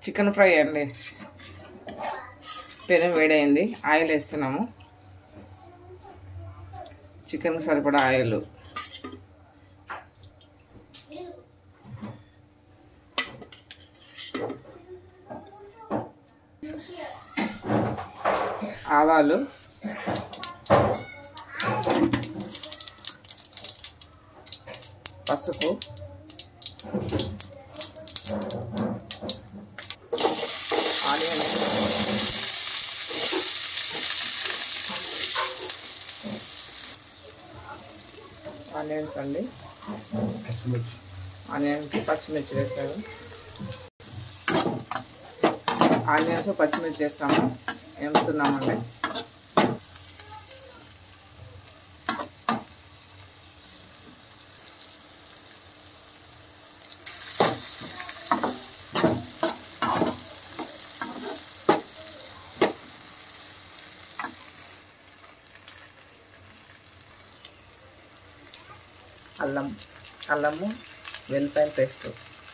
chicken fry అండి పెనం వేడైంది ఆయిల్ వేస్తున్నాము చికెన్కి సరిపడా ఆయిల్ ఆవాలు పసుపు ఆనియన్ ఆనియన్స్ అండి ఆనియన్స్ పచ్చిమిర్చి వేసారు ఆనియన్స్ పచ్చిమిర్చి వేస్తాము ఎంపుతున్నామండి అల్లం అల్లము వెల్లిపాయల పేస్ట్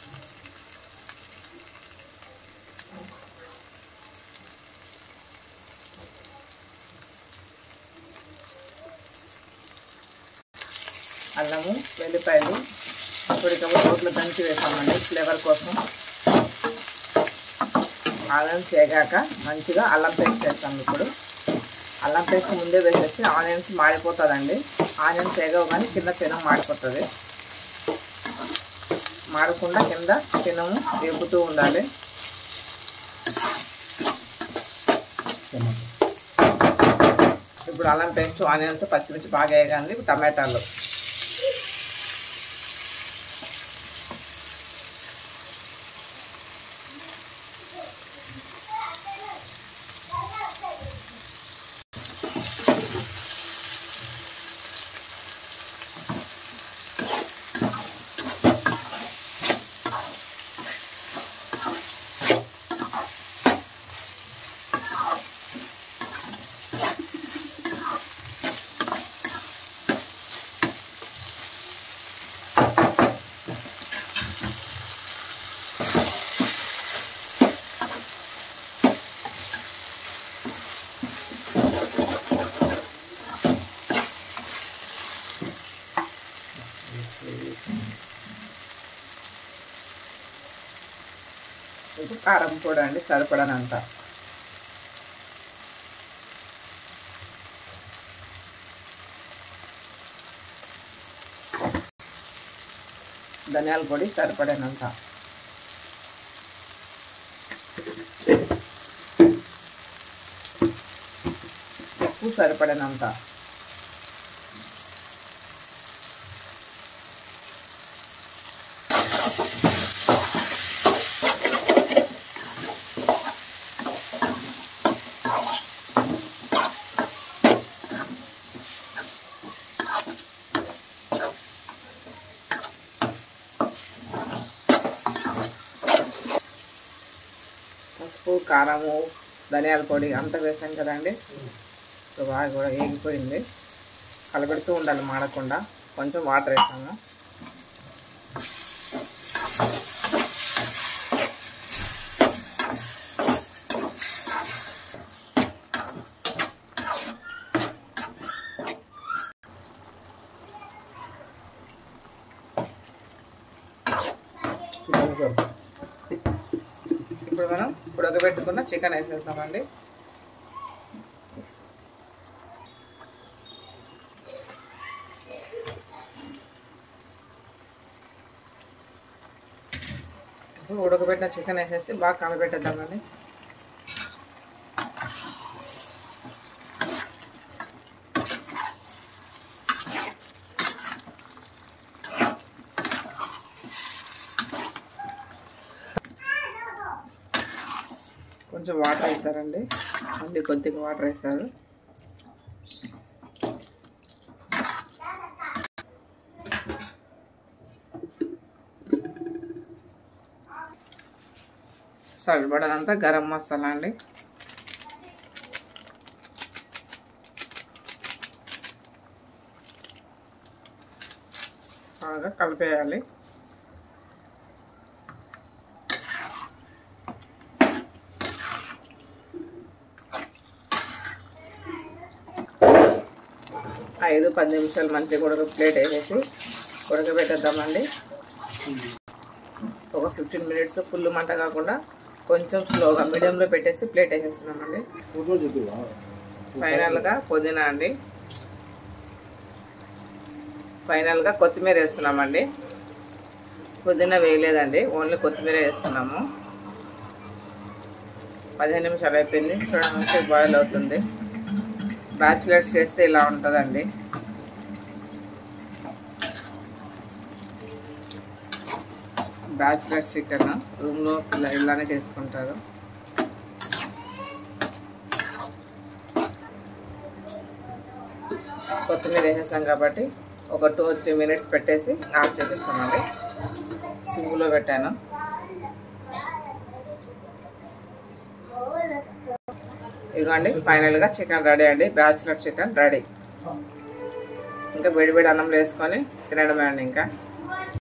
అల్లము వెల్లిపాయలు అప్పటికప్పుడు రోట్లో దంచి వేసామండి ఫ్లేవర్ కోసం ఆనియన్స్ వేగాక మంచిగా అల్లం పేస్ట్ వేస్తాం ఇప్పుడు అల్లం పేస్ట్ ముందే వేసేసి ఆనియన్స్ మాడిపోతుందండి ఆనియన్స్ వేగవు కానీ కింద పెనం మాడిపోతుంది మాడకుండా కింద పెనము వేపుతూ ఉండాలి ఇప్పుడు అల్లం పేస్ట్ ఆనియన్స్ పచ్చిమిర్చి బాగా వేయగానే టమాటాలు ఇప్పుడు కారం కూడా అండి సరిపడనంత ధనియాల పొడి సరిపడినంత ఉప్పు సరిపడినంత పసుపు కారము ధనియాల పొడి అంతా వేసాం కదండి సో బాగా కూడా వేగిపోయింది కలబెడుతూ ఉండాలి మాడకుండా కొంచెం వాటర్ వేసాము ఇప్పుడు మనం ఉడకబెట్టుకున్న చికెన్ వేసేస్తామండి ఇప్పుడు ఉడకబెట్టిన చికెన్ వేసేసి బాగా కలబెట్టేద్దామండి కొంచెం వాటర్ వేసారండి మళ్ళీ కొద్దిగా వాటర్ వేస్తారు సరిపడనంతా గరం మసాలా అండి బాగా కలిపేయాలి ఐదు పది నిమిషాలు మంచిగా ఉడక ప్లేట్ వేసేసి ఉడకబెట్టేద్దామండి ఒక ఫిఫ్టీన్ మినిట్స్ ఫుల్ మంట కాకుండా కొంచెం స్లోగా మీడియంలో పెట్టేసి ప్లేట్ వేసేస్తున్నామండి ఫోటో చెప్పివా ఫైనల్గా పుదీనా అండి ఫైనల్గా కొత్తిమీర వేస్తున్నామండి పుదీనా వేయలేదండి ఓన్లీ కొత్తిమీర వేస్తున్నాము పదిహేను నిమిషాలు అయిపోయింది చూడడానికి బాయిల్ అవుతుంది బ్యాచిలర్స్ చేస్తే ఇలా ఉంటుందండి బ్యాచిలర్స్ చికెన్ రూమ్లో ఇలా ఇలానే చేసుకుంటారు కొత్తిమీర వేసేసాం కాబట్టి ఒక టూ త్రీ మినిట్స్ పెట్టేసి ఆఫ్ చేసేస్తామండి సిమ్లో పెట్టాను ఇదిగోండి ఫైనల్గా చికెన్ రెడీ అండి బ్యాచులర్ చికెన్ రెడీ ఇంకా వేడి వేడి అన్నంలో వేసుకొని తినడమే అండి ఇంకా